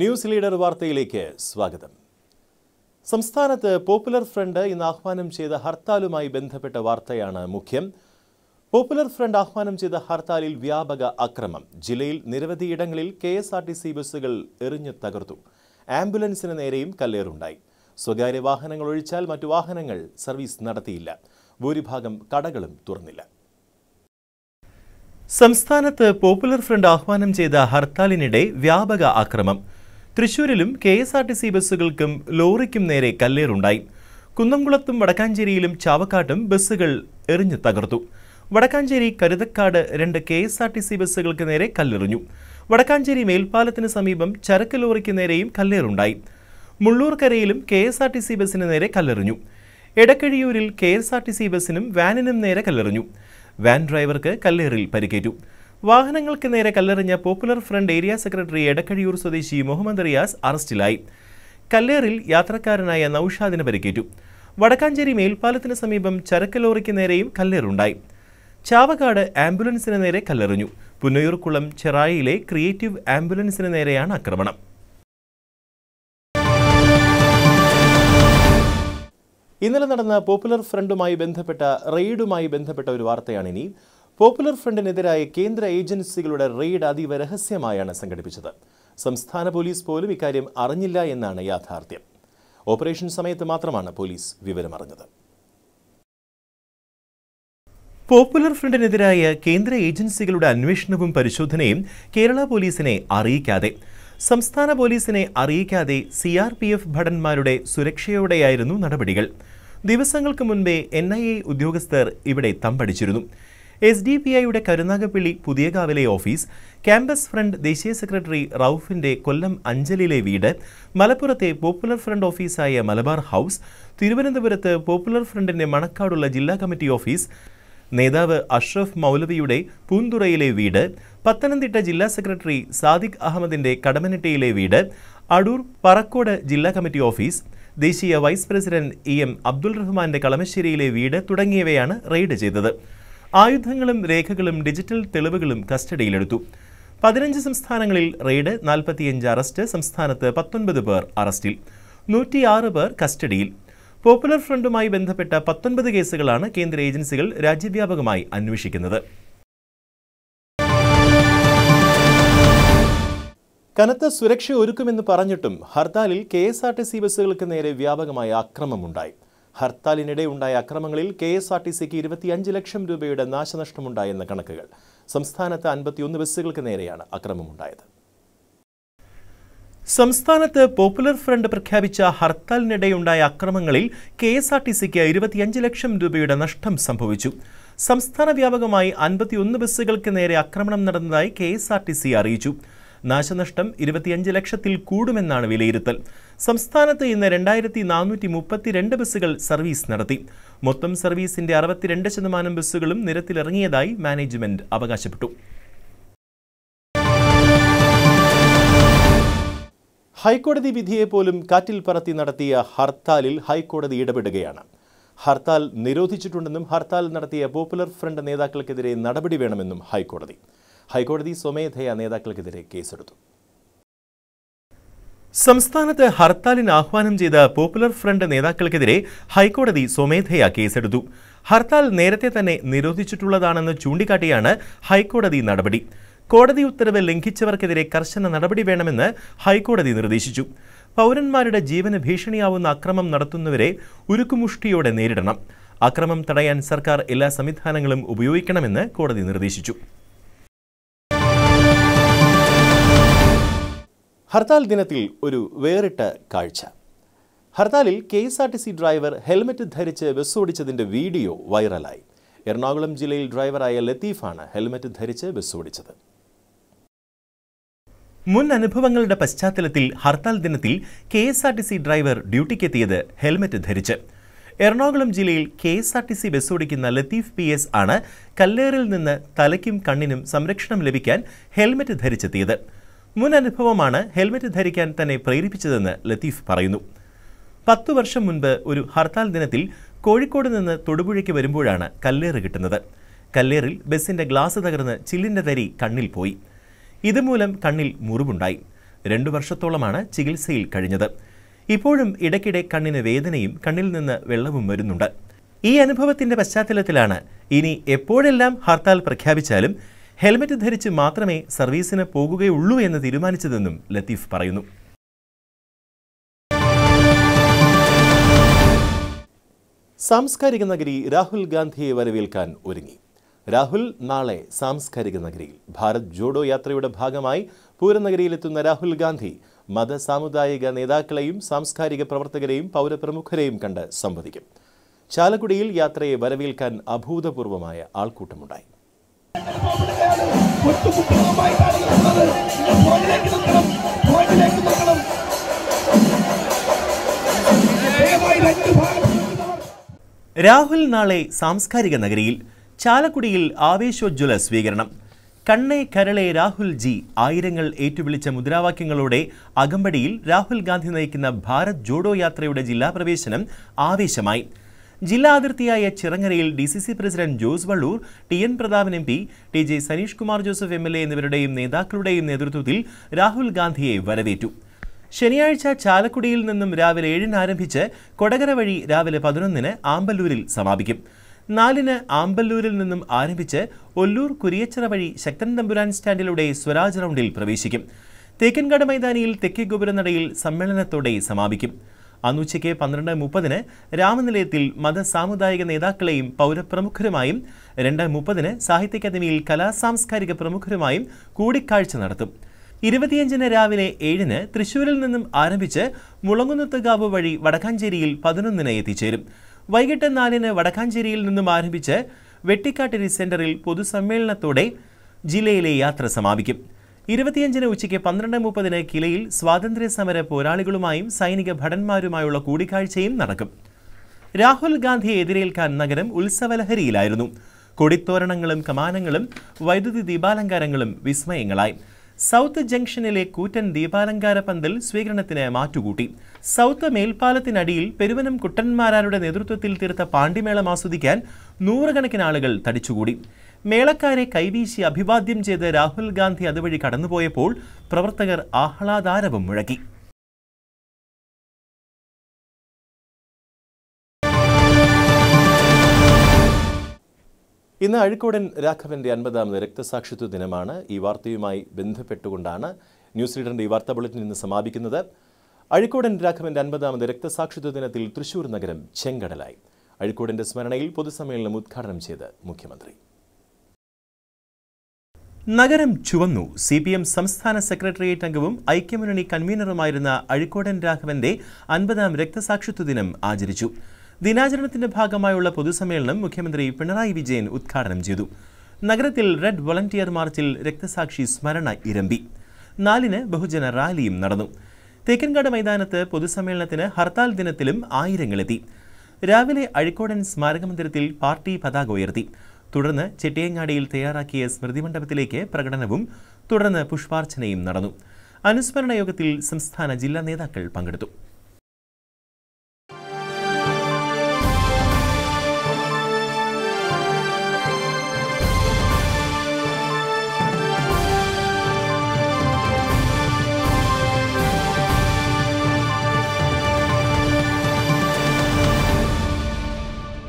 news leader വാർത്തയിലേക്ക് സ്വാഗതം സംസ്ഥാനത്ത് പോപ്പുലർ ഫ്രണ്ട് ഇന്ന് ആഹ്വാനം ചെയ്ത ഹർത്താലുമായി ബന്ധപ്പെട്ട വാർത്തയാണ് മുഖ്യം പോപ്പുലർ ഫ്രണ്ട് ആഹ്വാനം ചെയ്ത ഹർത്താലിൽ വ്യാപക അക്രമം ജില്ലയിൽ നിരവധിയിടങ്ങളിൽ K S R T C ബസ്സുകൾ എറിഞ്ഞു തകർത്തു ആംബുലൻസിന് നേരെയും കല്ലേറുണ്ടായി സ്വകാര്യ വാഹനങ്ങൾ ഒഴിച്ചാൽ മറ്റു വാഹനങ്ങൾ സർവീസ് നടത്തിയില്ല ഭൂരിഭാഗം കടകളും തുറന്നില്ല സംസ്ഥാനത്ത് പോപ്പുലർ ഫ്രണ്ട് ആഹ്വാനം ചെയ്ത ഹർത്താലിനിടെ വ്യാപക ആക്രമം തൃശൂരിലും K S R T C ബസ്സുകൾക്കും ലോറിക്കും നേരെ കല്ലേറുണ്ടായി കുന്നംകുളത്തും വടക്കാഞ്ചേരിയിലും ചാവക്കാട്ടും ബസ്സുകൾ എറിഞ്ഞു തകർത്തു വടക്കാഞ്ചേരി കരുതക്കാട് രണ്ട് K S R T C ബസ്സുകൾക്ക് നേരെ കല്ലെറിഞ്ഞു വടക്കാഞ്ചേരി മേൽപ്പാലത്തിന് സമീപം ചരക്ക് ലോറിക്ക് നേരെയും കല്ലേറുണ്ടായി മുള്ളൂർക്കരയിലും K S R T C ബസ്സിന് നേരെ കല്ലെറിഞ്ഞു എടക്കഴിയൂരിൽ K S R T C ബസ്സിനും വാനിനും നേരെ കല്ലെറിഞ്ഞു വാൻ ഡ്രൈവർക്ക് കല്ലേറിൽ പരിക്കേറ്റു വാഹനങ്ങൾക്ക് നേരെ കല്ലെറിഞ്ഞ പോപ്പുലർ ഫ്രണ്ട് ഏരിയ സെക്രട്ടറി എടക്കഴിയൂർ സ്വദേശി മുഹമ്മദ് റിയാസ് അറസ്റ്റിലായി കല്ലേറിൽ യാത്രക്കാരനായ നൌഷാദിന് പരിക്കേറ്റു വടക്കാഞ്ചേരി മേൽപ്പാലത്തിന് സമീപം ചരക്ക് ലോറിക്ക് നേരെയും കല്ലേറുണ്ടായി ചാവക്കാട് ആംബുലൻസിന് നേരെ കല്ലെറിഞ്ഞു പുന്നയൂർക്കുളം ചെറായിയിലെ ക്രിയേറ്റീവ് ആംബുലൻസിന് നേരെയാണ് ആക്രമണം ഇന്നലെ നടന്ന പോപ്പുലർ ഫ്രണ്ടുമായി ബന്ധപ്പെട്ട റെയ്ഡുമായി ബന്ധപ്പെട്ട ഒരു വാർത്തയാണ് ഇനി പോപ്പുലർ ഫ്രണ്ടിനെതിരായ കേന്ദ്ര ഏജൻസികളുടെ റെയ്ഡ് അതീവ രഹസ്യമായാണ് സംഘടിപ്പിച്ചത് സംസ്ഥാന പോലീസ് പോലും ഇക്കാര്യം അറിഞ്ഞില്ല എന്നാണ് യാഥാർത്ഥ്യം ഓപ്പറേഷൻ സമയത്ത് മാത്രമാണ് പോലീസ് വിവരമറിഞ്ഞത് പോപ്പുലർ ഫ്രണ്ടിനെതിരായ കേന്ദ്ര ഏജൻസികളുടെ അന്വേഷണവും പരിശോധനയും കേരള പോലീസിനെ അറിയിക്കാതെ സംസ്ഥാന പോലീസിനെ അറിയിക്കാതെ സി ആർ പി എഫ് ഭടന്മാരുടെ സുരക്ഷയോടെയായിരുന്നു നടപടികൾ ദിവസങ്ങൾക്ക് മുൻപേ എൻ ഐ എ ഉദ്യോഗസ്ഥർ ഇവിടെ തമ്പടിച്ചിരുന്നു എസ് ഡി പി ഐയുടെ കരുനാഗപ്പള്ളി പുതിയകാവിലെ ഓഫീസ് ക്യാമ്പസ് ഫ്രണ്ട് ദേശീയ സെക്രട്ടറി റൌഫിന്റെ കൊല്ലം അഞ്ചലിലെ വീട് മലപ്പുറത്തെ പോപ്പുലർ ഫ്രണ്ട് ഓഫീസായ മലബാർ ഹൌസ് തിരുവനന്തപുരത്ത് പോപ്പുലർ ഫ്രണ്ടിന്റെ മണക്കാടുള്ള ജില്ലാ കമ്മിറ്റി ഓഫീസ് നേതാവ് അഷ്റഫ് മൗലവിയുടെ പൂന്തുറയിലെ വീട് പത്തനംതിട്ട ജില്ലാ സെക്രട്ടറി സാദിഖ് അഹമ്മദിന്റെ കടമനിട്ടയിലെ വീട് അടൂർ പറക്കോട് ജില്ലാ കമ്മിറ്റി ഓഫീസ് ദേശീയ vice president E M Abdul റഹ്മാന്റെ കളമശ്ശേരിയിലെ വീട് തുടങ്ങിയവയാണ് റെയ്ഡ് ചെയ്തത് ആയുധങ്ങളും രേഖകളും ഡിജിറ്റൽ തെളിവുകളും കസ്റ്റഡിയിലെടുത്തു പതിനഞ്ച് സംസ്ഥാനങ്ങളിൽ റെയ്ഡ് നാൽപ്പത്തിയഞ്ച് അറസ്റ്റ് സംസ്ഥാനത്ത് പത്തൊൻപത് പേർ അറസ്റ്റിൽ നൂറ്റിയാറ് പേർ കസ്റ്റഡിയിൽ പോപ്പുലർ ഫ്രണ്ടുമായി ബന്ധപ്പെട്ട പത്തൊൻപത് കേസുകളാണ് കേന്ദ്ര ഏജൻസികൾ രാജ്യവ്യാപകമായി അന്വേഷിക്കുന്നത് കനത്ത സുരക്ഷ ഒരുക്കുമെന്ന് പറഞ്ഞിട്ടും ഹർത്താലിൽ K S R T C ബസ്സുകൾക്ക് നേരെ വ്യാപകമായ അക്രമമുണ്ടായി ഹർത്താലിനിടെ ഉണ്ടായ അക്രമങ്ങളിൽ കെ എസ് ആർ ടി സിക്ക് ഇരുപത്തിയഞ്ച് ലക്ഷം രൂപയുടെ നാശനഷ്ടമുണ്ടായെന്ന കണക്കുകൾ സംസ്ഥാനത്ത് അൻപത്തിയൊന്ന് ബസ്സുകൾക്ക് നേരെയാണ് അക്രമമുണ്ടായത് സംസ്ഥാനത്ത് പോപ്പുലർ ഫ്രണ്ട് പ്രഖ്യാപിച്ച ഹർത്താലിനിടെയുണ്ടായ അക്രമങ്ങളിൽ കെ എസ് ആർ ടി സിക്ക് ഇരുപത്തിയഞ്ച് ലക്ഷം രൂപയുടെ നഷ്ടം സംഭവിച്ചു സംസ്ഥാന വ്യാപകമായി അൻപത്തിയൊന്ന് ബസ്സുകൾക്ക് നേരെ ആക്രമണം നടന്നതായി K S R T C അറിയിച്ചു നാശനഷ്ടം ഇരുപത്തിയഞ്ച് ലക്ഷത്തിൽ കൂടുമെന്നാണ് വിലയിരുത്തൽ സംസ്ഥാനത്ത് ഇന്ന് രണ്ടായിരത്തി നാനൂറ്റി മുപ്പത്തിരണ്ട് ബസ്സുകൾ സർവീസ് നടത്തി മൊത്തം സർവീസിന്റെ അറുപത്തിരണ്ട് ശതമാനം ബസ്സുകളും നിരത്തിലിറങ്ങിയതായി മാനേജ്മെന്റ് അവകാശപ്പെട്ടു ഹൈക്കോടതി വിധിയെ പോലും കാറ്റിൽ പറത്തി നടത്തിയ ഹർത്താലിൽ ഹൈക്കോടതി ഇടപെടുകയാണ് ഹർത്താൽ നിരോധിച്ചിട്ടുണ്ടെന്നും ഹർത്താൽ നടത്തിയ പോപ്പുലർ ഫ്രണ്ട് നേതാക്കൾക്കെതിരെ നടപടി വേണമെന്നും ഹൈക്കോടതി ഹൈക്കോടതി സ്വമേധയാ നേതാക്കൾക്കെതിരെ കേസെടുത്തു സംസ്ഥാനത്ത് ഹർത്താലിന് ആഹ്വാനം ചെയ്ത പോപ്പുലർ ഫ്രണ്ട് നേതാക്കൾക്കെതിരെ ഹൈക്കോടതി സ്വമേധയാ കേസെടുത്തു ഹർത്താൽ നേരത്തെ തന്നെ നിരോധിച്ചിട്ടുള്ളതാണെന്ന് ചൂണ്ടിക്കാട്ടിയാണ് ഹൈക്കോടതി നടപടി കോടതി ഉത്തരവ് ലംഘിച്ചവർക്കെതിരെ കർശന നടപടി വേണമെന്ന് ഹൈക്കോടതി നിർദ്ദേശിച്ചു പൗരന്മാരുടെ ജീവന് ഭീഷണിയാവുന്ന അക്രമം നടത്തുന്നവരെ ഉരുക്കുമുഷ്ടിയോടെ നേരിടണം അക്രമം തടയാൻ സർക്കാർ എല്ലാ സംവിധാനങ്ങളും ഉപയോഗിക്കണമെന്ന് കോടതി നിർദ്ദേശിച്ചു ഹർത്താൽ ദിനത്തിൽ ഒരു വേറിട്ട കാഴ്ച ഹർത്താലിൽ K S R T C driver helmet ധരിച്ച് ബസ് ഓടിച്ചതിന്റെ വീഡിയോ വൈറലായി എറണാകുളം ജില്ലയിൽ ഡ്രൈവറായ ലത്തീഫാണ് ഹെൽമറ്റ് ധരിച്ച് ബസ് ഓടിച്ചത് മുൻ അനുഭവങ്ങളുടെ പശ്ചാത്തലത്തിൽ ഹർത്താൽ ദിനത്തിൽ K S R T C driver ഡ്യൂട്ടിക്കെത്തിയത് ഹെൽമറ്റ് ധരിച്ച് എറണാകുളം ജില്ലയിൽ K S R T C bus ഓടിക്കുന്ന ലത്തീഫ് പി എസ് ആണ് കല്ലേറിൽ നിന്ന് തലയ്ക്കും കണ്ണിനും സംരക്ഷണം ലഭിക്കാൻ ഹെൽമറ്റ് ധരിച്ചെത്തിയത് മുൻ അനുഭവമാണ് ഹെൽമറ്റ് ധരിക്കാൻ തന്നെ പ്രേരിപ്പിച്ചതെന്ന് ലത്തീഫ് പറയുന്നു പത്തു വർഷം മുൻപ് ഒരു ഹർത്താൽ ദിനത്തിൽ കോഴിക്കോട് നിന്ന് തൊടുപുഴയ്ക്ക് വരുമ്പോഴാണ് കല്ലേറ് കിട്ടുന്നത് കല്ലേറിൽ ബസിന്റെ ഗ്ലാസ് തകർന്ന് ചില്ലിന്റെ തരി കണ്ണിൽ പോയി ഇതുമൂലം കണ്ണിൽ മുറിവുണ്ടായി രണ്ടു വർഷത്തോളമാണ് ചികിത്സയിൽ കഴിഞ്ഞത് ഇപ്പോഴും ഇടയ്ക്കിടെ കണ്ണിന് വേദനയും കണ്ണിൽ നിന്ന് വെള്ളവും വരുന്നുണ്ട് ഈ അനുഭവത്തിന്റെ പശ്ചാത്തലത്തിലാണ് ഇനി എപ്പോഴെല്ലാം ഹർത്താൽ പ്രഖ്യാപിച്ചാലും ഹെൽമറ്റ് ധരിച്ച് മാത്രമേ സർവീസിന് പോകുകയുള്ളൂ എന്ന് തീരുമാനിച്ചതെന്നും ലത്തീഫ് പറയുന്നു സാംസ്കാരിക നഗരി രാഹുൽ ഗാന്ധിയെ വരവേൽക്കാൻ ഒരുങ്ങി രാഹുൽ നാളെ സാംസ്കാരിക നഗരിയിൽ ഭാരത് ജോഡോ യാത്രയുടെ ഭാഗമായി പൂരനഗരിയിലെത്തുന്ന രാഹുൽ ഗാന്ധി മത സാമുദായിക നേതാക്കളെയും സാംസ്കാരിക പ്രവർത്തകരെയും പൗരപ്രമുഖരെയും കണ്ട് സംവദിക്കും ചാലക്കുടിയിൽ യാത്രയെ വരവേൽക്കാൻ അഭൂതപൂർവമായ ആൾക്കൂട്ടമുണ്ടായി ഒട്ടുമുട്ടുമായി കാണിക്കുന്നത് പുറകിലേക്ക് നിൽക്കണം പുറകിലേക്ക് നിൽക്കണം ദയവായി രണ്ട് ഭാഗത്ത് നിൽക്കുന്നവർ രാഹുൽ നാളെ സാംസ്കാരിക നഗരിയിൽ ചാലക്കുടിയിൽ ആവേശോജ്വല സ്വീകരണം കണ്ണേ കരളെ രാഹുൽ ജി ആയിരങ്ങൾ ഏറ്റുവിളിച്ച മുദ്രാവാക്യങ്ങളോടെ അകമ്പടിയിൽ രാഹുൽ ഗാന്ധി നയിക്കുന്ന ഭാരത് ജോഡോ യാത്രയുടെ ജില്ലാ പ്രവേശനം ആവേശമായി ജില്ലാ അതിർത്തിയായ ചിറങ്ങരയിൽ D C C president Jose Valloor T N Prathapan M P T J Saneesh Kumar Joseph M L A എന്നിവരുടെയും നേതാക്കളുടെയും നേതൃത്വത്തിൽ രാഹുൽ ഗാന്ധിയെ വരവേറ്റു ശനിയാഴ്ച ചാലക്കുടിയിൽ നിന്നും രാവിലെ ഏഴിന് ആരംഭിച്ച് കൊടകര വഴി രാവിലെ പതിനൊന്നിന് ആമ്പല്ലൂരിൽ സമാപിക്കും നാലിന് ആമ്പല്ലൂരിൽ നിന്നും ആരംഭിച്ച് ഒല്ലൂർ കുരിയച്ചിറ വഴി ശക്തൻ തമ്പുരാൻ സ്റ്റാൻഡിലൂടെ സ്വരാജ് റൗണ്ടിൽ പ്രവേശിക്കും തേക്കൻകാട് മൈതാനിയിൽ തെക്കേ ഗോപുരനടയിൽ സമ്മേളനത്തോടെ സമാപിക്കും അന്നുച്ചയ്ക്ക് പന്ത്രണ്ട് മുപ്പതിന് രാമനിലയത്തിൽ മത സാമുദായിക നേതാക്കളെയും പൗരപ്രമുഖരുമായും രണ്ട് മുപ്പതിന് സാഹിത്യ അക്കാദമിയിൽ കലാ സാംസ്കാരിക പ്രമുഖരുമായും കൂടിക്കാഴ്ച നടത്തും ഇരുപത്തിയഞ്ചിന് രാവിലെ ഏഴിന് തൃശൂരിൽ നിന്നും ആരംഭിച്ച് മുളങ്ങുന്നത്തുകാവ് വഴി വടക്കാഞ്ചേരിയിൽ പതിനൊന്നിന് എത്തിച്ചേരും വൈകിട്ട് നാലിന് വടക്കാഞ്ചേരിയിൽ നിന്നും ആരംഭിച്ച് വെട്ടിക്കാട്ടിരി സെന്ററിൽ പൊതുസമ്മേളനത്തോടെ ജില്ലയിലെ യാത്ര സമാപിക്കും ഇരുപത്തിയഞ്ചിന് ഉച്ചയ്ക്ക് പന്ത്രണ്ട് മുപ്പതിന് കിലയിൽ സ്വാതന്ത്ര്യ സമര പോരാളികളുമായും സൈനിക ഭടന്മാരുമായുള്ള കൂടിക്കാഴ്ചയും നടക്കും രാഹുൽ ഗാന്ധിയെ എതിരേൽക്കാൻ നഗരം ഉത്സവലഹരിയിലായിരുന്നു കൊടിത്തോരണങ്ങളും കമാനങ്ങളും വൈദ്യുതി ദീപാലങ്കാരങ്ങളും വിസ്മയങ്ങളായി സൗത്ത് ജംഗ്ഷനിലെ കൂറ്റൻ ദീപാലങ്കാര പന്തൽ സ്വീകരണത്തിന് മാറ്റുകൂട്ടി സൗത്ത് മേൽപ്പാലത്തിനടിയിൽ പെരുവനം കുട്ടന്മാരാരുടെ നേതൃത്വത്തിൽ തീർത്ത പാണ്ടിമേളം ആസ്വദിക്കാൻ നൂറുകണക്കിന് ആളുകൾ തടിച്ചുകൂടി മേളക്കാരെ കൈവീശി അഭിവാദ്യം ചെയ്ത് രാഹുൽ ഗാന്ധി അതുവഴി കടന്നുപോയപ്പോൾ പ്രവർത്തകർ ആഹ്ലാദാരവം മുഴക്കി ഇന്ന് അഴിക്കോടൻ രാഘവന്റെ അൻപതാമത് രക്തസാക്ഷിത്വ ദിനമാണ് ഈ വാർത്തയുമായി ബന്ധപ്പെട്ടുകൊണ്ടാണ് ന്യൂസ് റീഡറിന്റെ ഈ വാർത്താ ബുള്ളറ്റിൻ ഇന്ന് സമാപിക്കുന്നത് അഴിക്കോടൻ രാഘവന്റെ അൻപതാമത് രക്തസാക്ഷിത്വ ദിനത്തിൽ തൃശൂർ നഗരം ചെങ്കടലായി അഴിക്കോടിന്റെ സ്മരണയിൽ പൊതുസമ്മേളനം ഉദ്ഘാടനം ചെയ്ത് മുഖ്യമന്ത്രി നഗരം ചുവന്നു സി പി എം സംസ്ഥാന സെക്രട്ടേറിയറ്റ് അംഗവും ഐക്യമുന്നണി കൺവീനറുമായിരുന്ന അഴിക്കോടൻ രാഘവന്റെ അൻപതാം രക്തസാക്ഷിത്വ ദിനം ആചരിച്ചു ദിനാചരണത്തിന്റെ ഭാഗമായുള്ള പൊതുസമ്മേളനം മുഖ്യമന്ത്രി പിണറായി വിജയൻ ഉദ്ഘാടനം ചെയ്തു നഗരത്തിൽ റെഡ് വോളണ്ടിയർ മാർച്ചിൽ രക്തസാക്ഷി സ്മരണ ഇരമ്പി നാലിന് ബഹുജന റാലിയും നടന്നു തേക്കൻകാട് മൈതാനത്ത് പൊതുസമ്മേളനത്തിന് ഹർത്താൽ ദിനത്തിലും ആയിരങ്ങളെത്തി രാവിലെ അഴിക്കോടൻ സ്മാരക മന്ദിരത്തിൽ പാർട്ടി പതാക ഉയർത്തി തുടർന്ന് ചെട്ടിയങ്ങാടിയിൽ തയ്യാറാക്കിയ സ്മൃതി മണ്ഡപത്തിലേക്ക് പ്രകടനവും തുടർന്ന് പുഷ്പാർച്ചനയും നടന്നു അനുസ്മരണ യോഗത്തിൽ സംസ്ഥാന ജില്ലാ നേതാക്കൾ പങ്കെടുത്തു